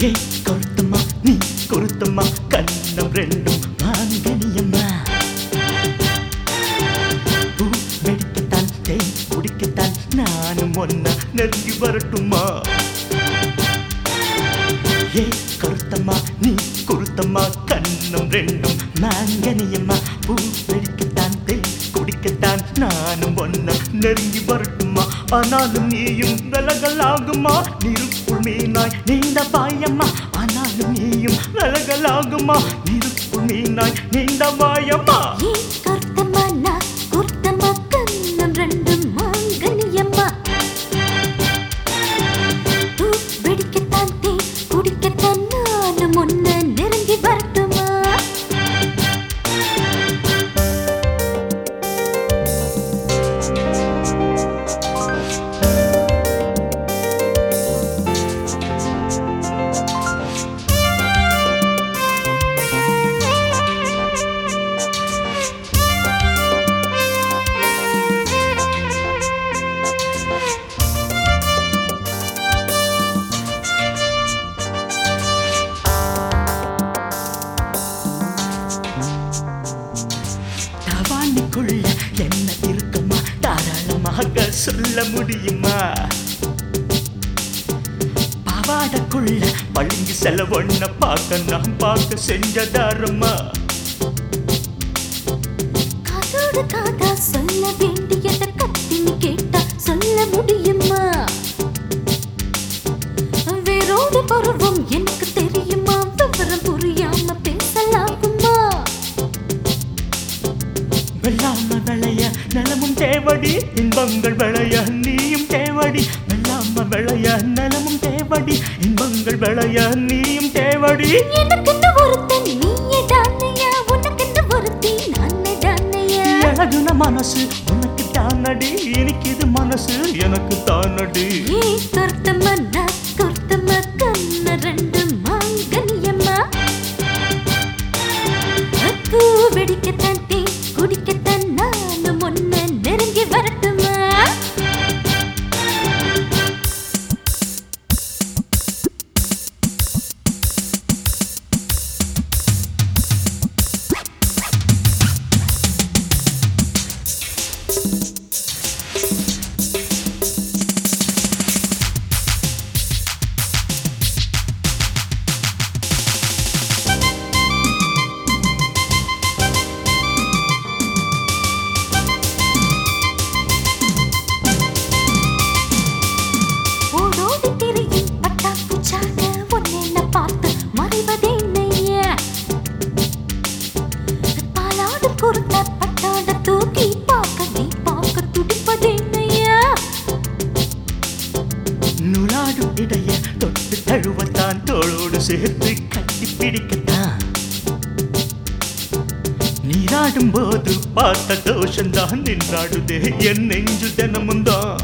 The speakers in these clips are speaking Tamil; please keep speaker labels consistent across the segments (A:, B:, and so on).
A: ஏ கொருத்தம்மா நீ கொருத்தம்மா கண்ணம் ரெண்டும் வாங்கனியம்மா பூ வெடிக்கத்தான் தேன் குடிக்கத்தான் நானும் ஒன்னா நெருங்கி வரட்டுமா ஏ கருத்தம்மா நீ குருத்தம்மா கண்ணம் ரெண்டும் மாங்கனியம்மா பூ வெடிக்கத்தான் தேன் குடிக்கத்தான் நானும் ஒன்னா நெருங்கி வரட்டுமா ஆனாலும் நீயும் விலகலாகுமா நெருப்புள் மீனாய் நீண்ட பாயம்மா ஆனாலும் நீயும் விலகலாகுமா நெருப்புள் மீனாய் நீண்ட பாயம்மா
B: ஏ கருத்தம்மா நான் குருத்தம்மா கண்ணம் ரெண்டும் மாங்கனியம்மா பூ வெடிக்கத்தான் தீ குடிக்கத்தான் நானும் ஒன்னு நெருங்கி வரட்டுமா
A: தவானிக்குள்ள என்ன இருக்குமா தாராளமாக சொல்ல முடியுமா பாவாடக்குள்ள பழுங்கி செல ஒன்ன பார்க்க நான் பார்க்க செஞ்சதாரம்மா
B: காதோடு காதா சொல்ல வேண்டியத கத்தின்னு கேட்டா சொல்ல முடியுமா வேரோடு பருவம் எனக்கு தெரியுமா விவரம் புரியாம பேசலாகுமா
A: வெள்ளாம விளைய நிலமும் தேவடி இன்பங்கள் விளைய நீயும் தேவடி வெள்ளாம விளைய நிலமும் தேவடி இன்பங்கள் விளைய நீயும் தேவடி
B: எனக்குன்னு ஒருத்தன் நீயே தானையா உனக்குன்னு ஒருத்தி நானே தானையா
A: எனக்குன மனசு உனக்கு தானடி இனிக்குது மனசு எனக்கு தானடி
B: ஏ கருத்தம்மா நான் கருத்தம்மா கண்ண ரெண்டு மாங்கனியம்மா பூ வெடிக்கத்தான் தீ குடிக்கத்தான் நானும் ஒன்னு நெருங்கி வரட்டுமா ஓடோடி திரியும் பட்டாப்பூச்சாக உன்னை நான் பார்த்து மறைவதேனையா பாலாடும் குருத்த பட்டாட தூக்கி பார்க்க நீ பார்க்க துடிப்பதேனையா
A: நுழாடும் இடைய தொட்டு தழுவத்தான் தோளோடு சேர்த்து கட்டி பிடிக்கத்தான் நீராடும் போது பார்த்த தோஷந்தான் நின்றாடுதே என் நெஞ்சு தினமும் தான்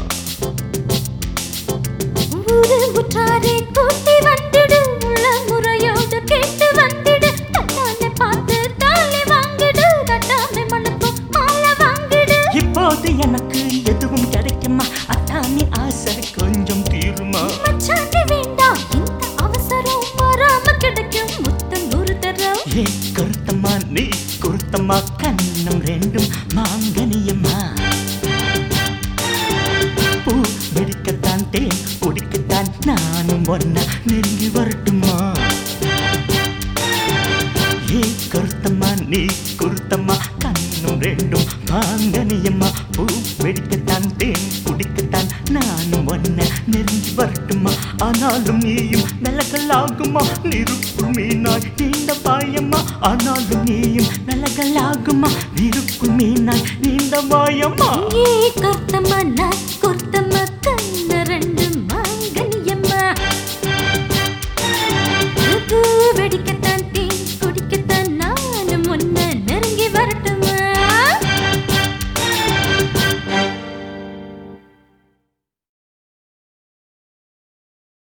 B: ஊரு முற்றாரே கூட்டி வந்திடு உள்ள முறையோடு கேட்டு வந்திடு தட்டானை பார்த்து தாலி வாங்கிடு கட்டாமை மணக்கும் மாலை வாங்கிடு
A: இப்போது எனக்கு எதுவும் கிடைக்குமா அத்தானி ஆசை கொஞ்சம் தீருமா
B: மச்சாண்டி வேண்டாம் இந்த அவசரம் வராம கிடைக்கும் முத்தம் ஒரு தரம்
A: ஏ கருத்தம்மா நீ குருத்தம்மா கண்ணம் ரெண்டும் மாங்கனியம்மா பூ வெடிக்கத்தான் தேன் குடிக்கத்தான் நானும் ஒன்னா நெருங்கி வரட்டுமா ஏ கருத்தம்மா நீ குருத்தம்மா கண்ணும் ரெண்டும் மாங்கனியம்மா பூ வெடிக்கத்தான் தேன் குடிக்கத்தான் நானும் ஒன்ன நெருங்கி வரட்டுமா ஆனாலும் நீயும் விலகலாகுமா நெருப்புள் மீனாய் நீண்ட பாயம்மா ஆனாலும் நீயும் விலகலாகுமா நெருப்புள் மீனாய் நீண்ட பாயம்மா
B: ஏ கர்த்தம்மா நான் கொர்த்தம்மா கண்ண ரெண்டு மாங்கனியம்மா பூ வெடிக்கத்தான் தேன் குடிக்கத்தான் நானும் ஒன்ன நெருங்கி